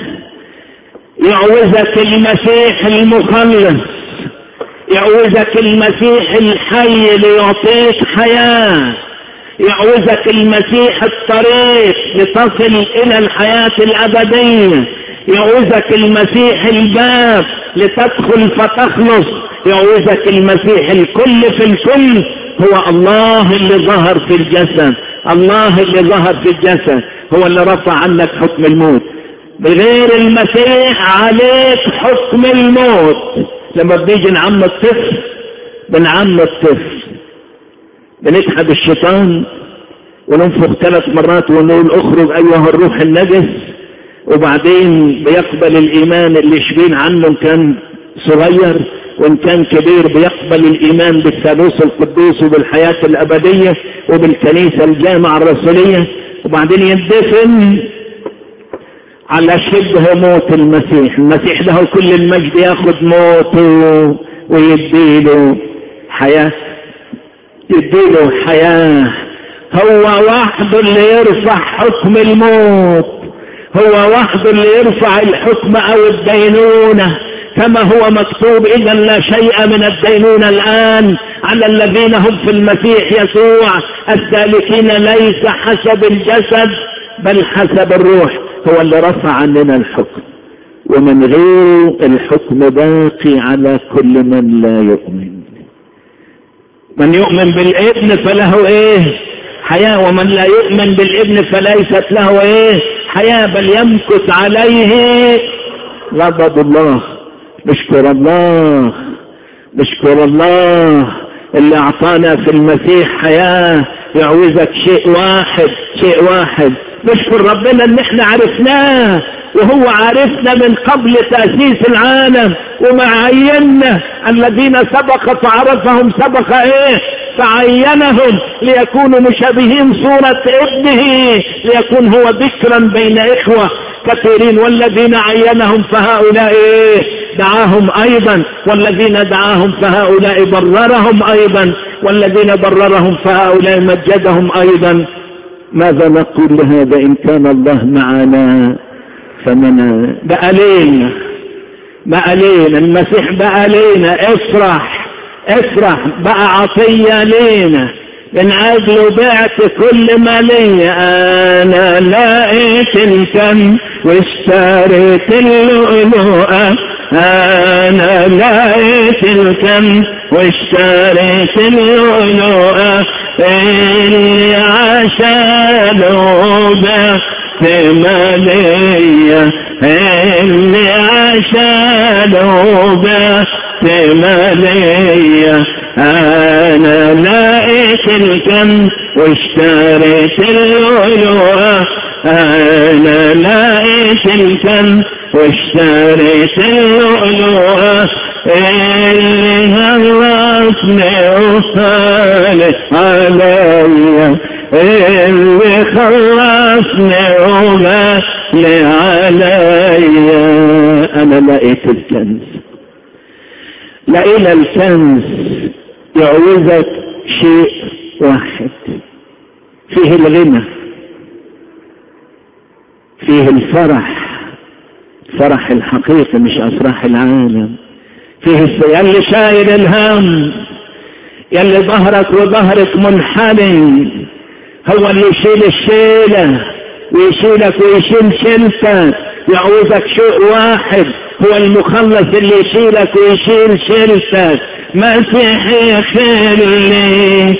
يعوزك المسيح المخلص يعوزك المسيح الحي ليعطيك حياه يعوزك المسيح الطريق لتصل الى الحياه الابديه يعوزك المسيح الباب لتدخل فتخلص يعوزك المسيح الكل في الكل هو الله اللي ظهر في الجسد الله اللي ظهر في الجسد هو اللي رفع عنك حكم الموت بغير المسيح عليك حكم الموت لما بنيجي نعم الطفل بنعم الطفل بنسحب الشيطان وننفخ ثلاث مرات ونقول اخرج ايها الروح النجس وبعدين بيقبل الايمان اللي شبين عنه كان صغير وان كان كبير بيقبل الايمان بالثالوث القدوس وبالحياة الابدية وبالكنيسة الجامعة الرسولية وبعدين يندفن على شبه موت المسيح المسيح له كل المجد ياخد موته ويديله حياة يديله حياة هو وحده اللي يرفع حكم الموت هو وحده اللي يرفع الحكم او الدينونة كما هو مكتوب اذا لا شيء من الدينونة الان على الذين هم في المسيح يسوع السالكين ليس حسب الجسد بل حسب الروح هو اللي رفع عننا الحكم ومن غيره الحكم باقي على كل من لا يؤمن من يؤمن بالابن فله ايه حياة ومن لا يؤمن بالابن فليست له ايه حياة بل يمكث عليه غضب الله نشكر الله نشكر الله اللي اعطانا في المسيح حياة يعوزك شيء واحد شيء واحد نشكر ربنا ان احنا عرفناه وهو عرفنا من قبل تأسيس العالم وما عينا الذين سبق فعرفهم سبق ايه فعينهم ليكونوا مشابهين صورة ابنه ليكون هو ذكرا بين اخوة كثيرين والذين عينهم فهؤلاء ايه دعاهم ايضا والذين دعاهم فهؤلاء بررهم ايضا والذين بررهم فهؤلاء مجدهم ايضا ماذا نقول لهذا ان كان الله معنا فمن بقى لينا بقى لينا المسيح بقى لينا افرح افرح بقى عطية لينا من اجله بعت كل ما لي انا لقيت الكم واشتريت اللؤلؤة انا لقيت الكم واشتريت اللؤلؤة اللي عشانه بعت مالية اللي عشانه بعت مالية انا لقيت الكم واشتريت اللؤلؤة انا لقيت الكم واشتريت اللؤلؤة اللي خلصني وصالح عليا اللي خلصني وغالي عليا انا لقيت الكنز لقينا الكنز يعوزك شيء واحد فيه الغنى فيه الفرح فرح الحقيقي مش افراح العالم فيه يلي شايل الهم يلي ظهرك وظهرك منحني هو اللي يشيل الشيلة ويشيلك ويشيل شيلتك يعوزك شيء واحد هو المخلص اللي يشيلك ويشيل شيلتك مسيحي خلي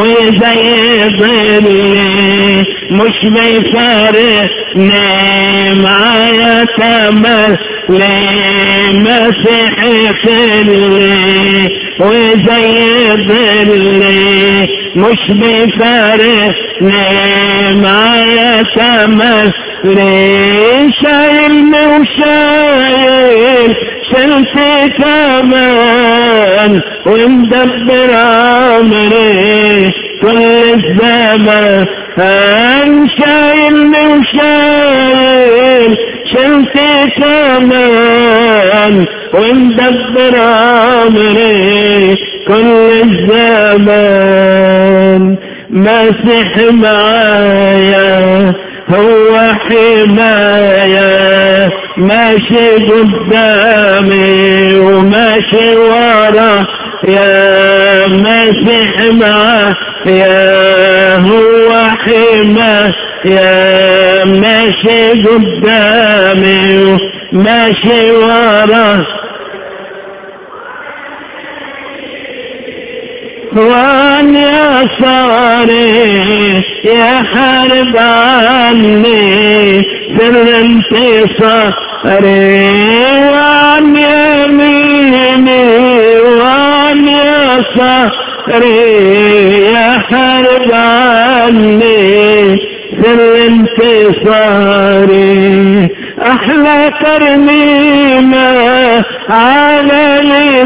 ويزيدني مش بيفارقني معايا تمل مسيحي خلي ويزيدني مش بيفارقني معايا تمل شايلني وشايل شلتي كمان ومدبر عمري كل الزمان شايلني وشايل شلتي كمان ومدبر عمري كل الزمان مسح معايا هو حماية ماشي قدامي وماشي ورا يا مسيح معاه يا هو حماية يا ماشي قدامي ماشي ورا وان يساري يا حارب عني سر انتصاري وان يميني وان يساري يا حارب عني سر انتصاري احلى ترنيمة على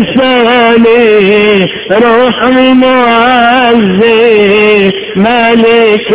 لساني روح المعزي مالك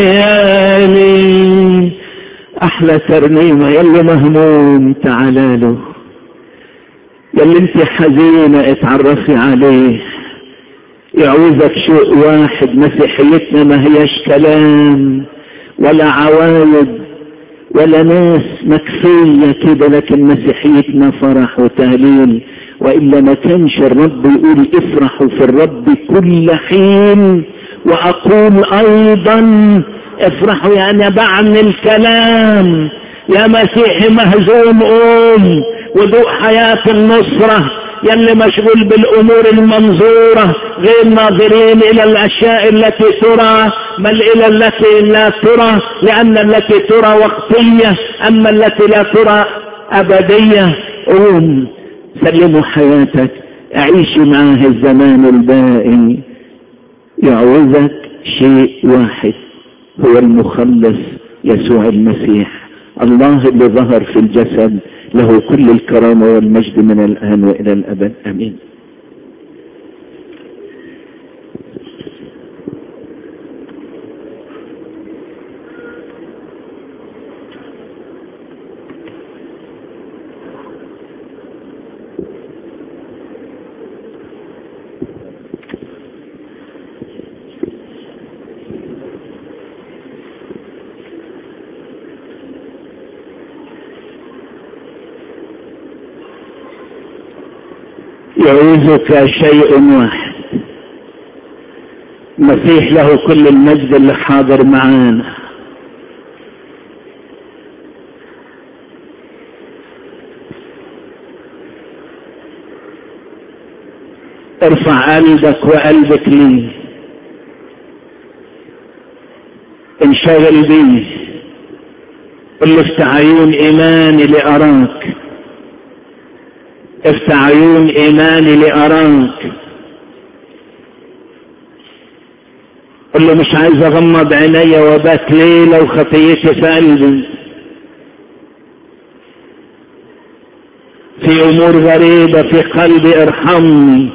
يالي احلى ترنيمة يلي مهموم تعالى له يلي انت حزينة اتعرفي عليه يعوزك شيء واحد مسيحيتنا ما هيش كلام ولا عوايد ولا ناس مكفية كده لكن مسيحيتنا فرح وتهليل وإلا ما كانش الرب يقول افرحوا في الرب كل حين وأقول أيضا افرحوا يعني بعمل كلام يا مسيحي مهزوم قوم ودوق حياة النصرة يلي مشغول بالامور المنظورة غير ناظرين الى الاشياء التي ترى بل الى التي لا ترى لان التي ترى وقتية اما التي لا ترى ابدية قوم سلموا حياتك عيشي معاه الزمان البائن يعوزك شيء واحد هو المخلص يسوع المسيح الله اللي ظهر في الجسد له كل الكرامة والمجد من الآن وإلى الأبد أمين يعوزك شيء واحد مسيح له كل المجد اللي حاضر معانا ارفع قلبك وقلبك لي انشغل بي قل افتح عيون ايماني لاراك افتح عيون ايماني لاراك قل له مش عايز اغمض عيني وبات ليلة وخطيتي في قلبي في امور غريبة في قلبي ارحمني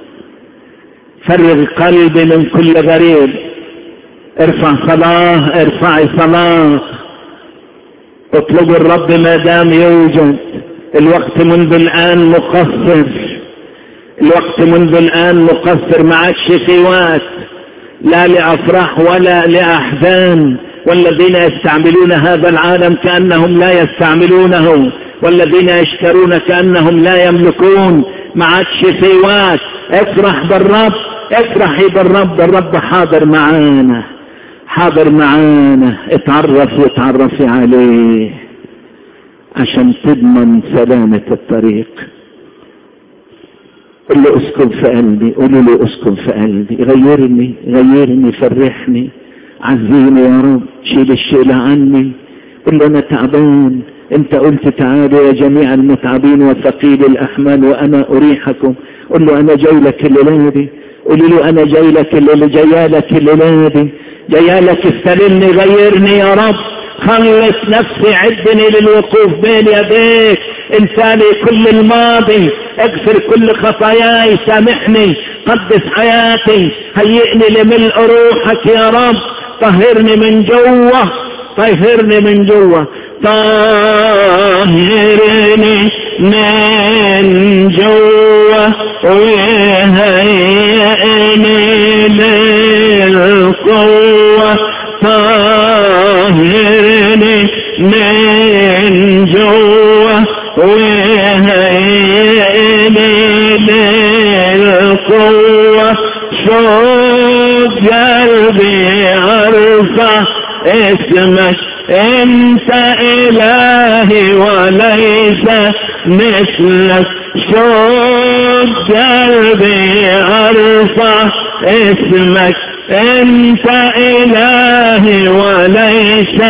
فرغ قلبي من كل غريب ارفع صلاة ارفعي صلاة اطلبوا الرب ما دام يوجد الوقت منذ الآن مقصر الوقت منذ الآن مقصر ما عادش في وقت لا لأفراح ولا لأحزان والذين يستعملون هذا العالم كأنهم لا يستعملونه والذين يشترون كأنهم لا يملكون ما عادش في وقت افرح بالرب افرحي بالرب الرب حاضر معانا حاضر معانا اتعرف وتعرفي عليه عشان تضمن سلامة الطريق قل له اسكن في قلبي قولوا له اسكن في قلبي غيرني غيرني فرحني عزيني يا رب شيل الشيلة عني قل له انا تعبان انت قلت تعالوا يا جميع المتعبين وثقيل الاحمال وانا اريحكم قل له انا جاي لك الليله دي قولي له انا جاي لك اللي جاي لك الليله دي جاي لك استلمني غيرني يا رب خلص نفسي عدني للوقوف بين يديك انساني كل الماضي اغفر كل خطاياي سامحني قدس حياتي هيئني لملء روحك يا رب طهرني من جوه طهرني من جوه طهرني من جوه وهيئني للقوة طهرني بالقوة شوق قلبي أرفع اسمك انت الهي وليس مثلك شوق قلبي ارفع اسمك انت الهي وليس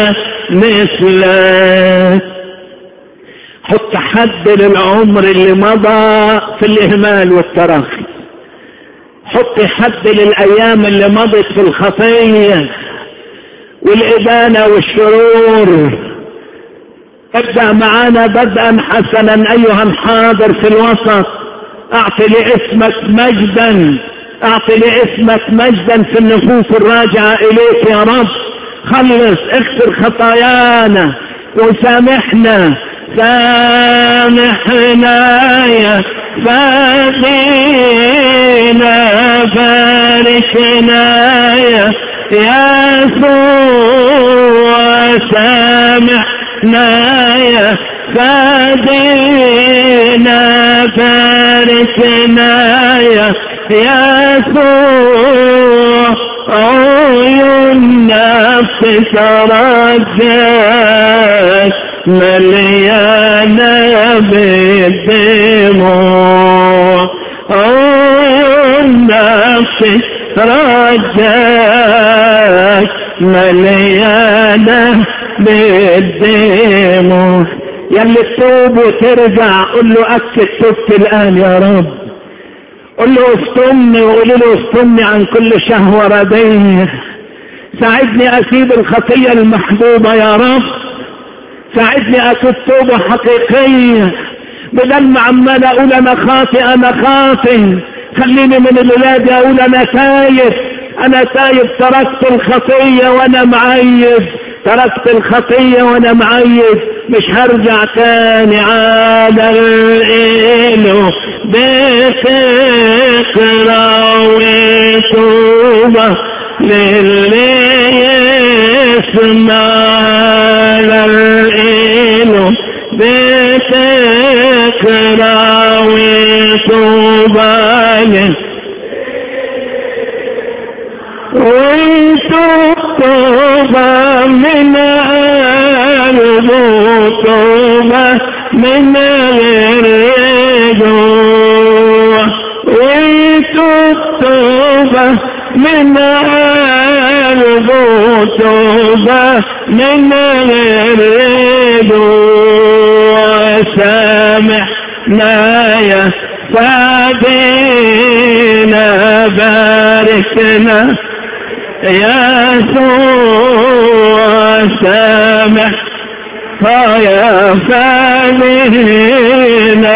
مثلك حط حد للعمر اللي مضى في الاهمال والتراخي حط حد للايام اللي مضت في الخطيه والإبانة والشرور ابدأ معانا بدءا حسنا أيها الحاضر في الوسط أعطي لاسمك مجدا أعطي لاسمك مجدا في النفوس الراجعة إليك يا رب خلص اغفر خطايانا وسامحنا سامحنا يا فادينا باركنا يا يسوع سامحنا يا فادينا باركنا يا يسوع عيون نفسك رجاك مليانة بالدموع عيون نفسك رجاك مليانة بالدموع يلي تتوب وترجع قل له أكد تبت الآن يا رب قل له استمني وقول له استمني عن كل شهوة رديه ساعدني أسيب الخطية المحبوبة يا رب ساعدني أكد توبة حقيقية بدل ما عمال أقول أنا خاطئ أنا خاطئ خليني من الولاد اقول انا تايب انا تايب تركت الخطية وانا معيب تركت الخطية وانا معيب مش هرجع تاني على الإله بفكرة وتوبة للي يسمع على الإله بفكرة وتوبة وتوبة من قلب توبة من الرجوع وتوبة من قلب توبة من الرجوع سامحنا يا فادينا باركنا يا يسوع سامح فيا فادينا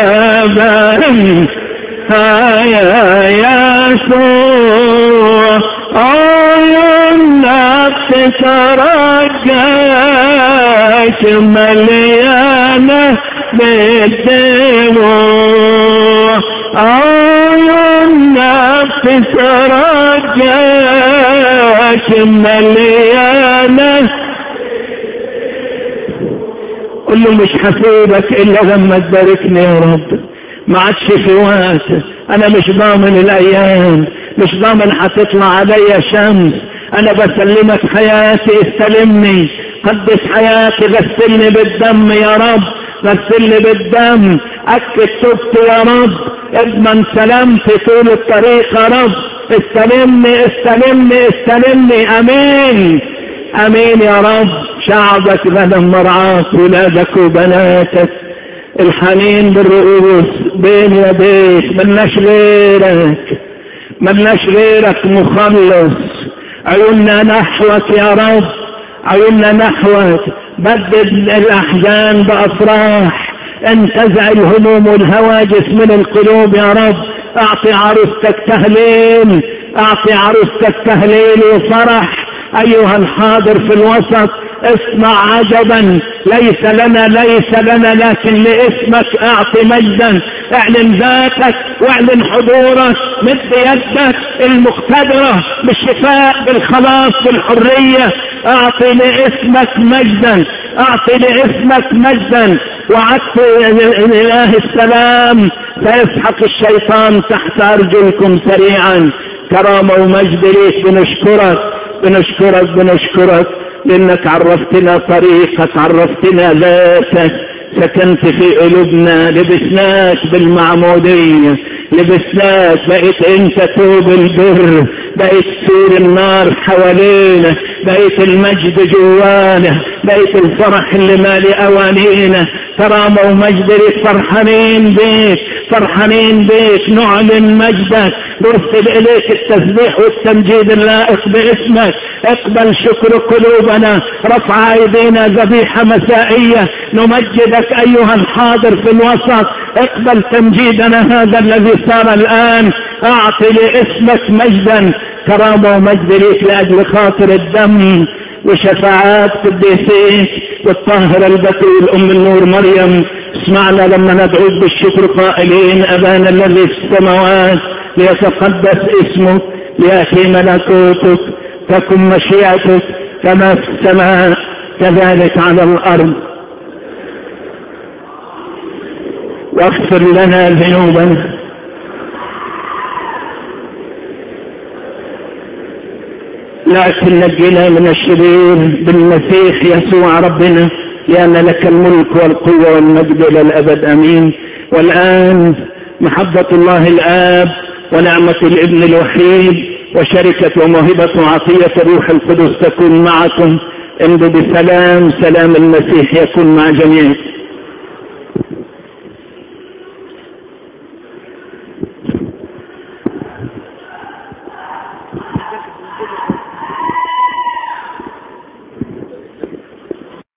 باركنا يا يسوع عيون نفس ترجاك مليانة بالدموع عيون نفس ترجاك مليانة قل له مش هسيبك الا لما تباركني يا رب ما عادش في وقت انا مش ضامن الايام مش ضامن هتطلع عليا شمس انا بسلمك حياتي استلمني قدس حياتي غسلني بالدم يا رب غسلني بالدم اكد تبت يا رب اضمن سلامتي طول الطريق يا رب استلمني استلمني استلمني امين امين يا رب شعبك غنم مرعاك ولادك وبناتك الحنين بالرؤوس بين يديك ملناش غيرك ملناش غيرك مخلص عيوننا نحوك يا رب عيوننا نحوك بدد الاحزان بافراح انتزع الهموم والهواجس من القلوب يا رب اعطي عروستك تهليل اعطي عروستك تهليل وفرح ايها الحاضر في الوسط اسمع عجبا ليس لنا ليس لنا لكن لاسمك اعطي مجدا اعلن ذاتك واعلن حضورك مد يدك المقتدرة بالشفاء بالخلاص بالحرية اعطي لاسمك مجدا اعطي لاسمك مجدا وعدت إله السلام سيسحق الشيطان تحت أرجلكم سريعا كرامة ومجد ليك بنشكرك بنشكرك بنشكرك لأنك عرفتنا طريقك عرفتنا ذاتك سكنت في قلوبنا لبسناك بالمعمودية لبسناك بقيت انت توب البر بقيت سور النار حوالينا بقيت المجد جوانا بقيت الفرح اللي مالي اوانينا كرامة ومجد ليك فرحانين بيك فرحانين بيك نعلن مجدك نرسل اليك التسبيح والتمجيد اللائق باسمك اقبل شكر قلوبنا رفع ايدينا ذبيحة مسائية نمجدك ايها الحاضر في الوسط اقبل تمجيدنا هذا الذي صار الان اعطي لاسمك مجدا كرامة ومجد ليك لاجل خاطر الدم وشفاعات قديسيك والطاهرة البتول ام النور مريم اسمعنا لما ندعوك بالشكر قائلين ابانا الذي في السماوات ليتقدس اسمك ليأتي ملكوتك تكن مشيئتك كما في السماء كذلك على الارض واغفر لنا ذنوبنا لكن نجنا من الشرير بالمسيح يسوع ربنا لأن لك الملك والقوة والمجد إلى الأبد أمين والآن محبة الله الآب ونعمة الابن الوحيد وشركة وموهبة وعطية الروح القدس تكون معكم امضوا بسلام سلام المسيح يكون مع جميعكم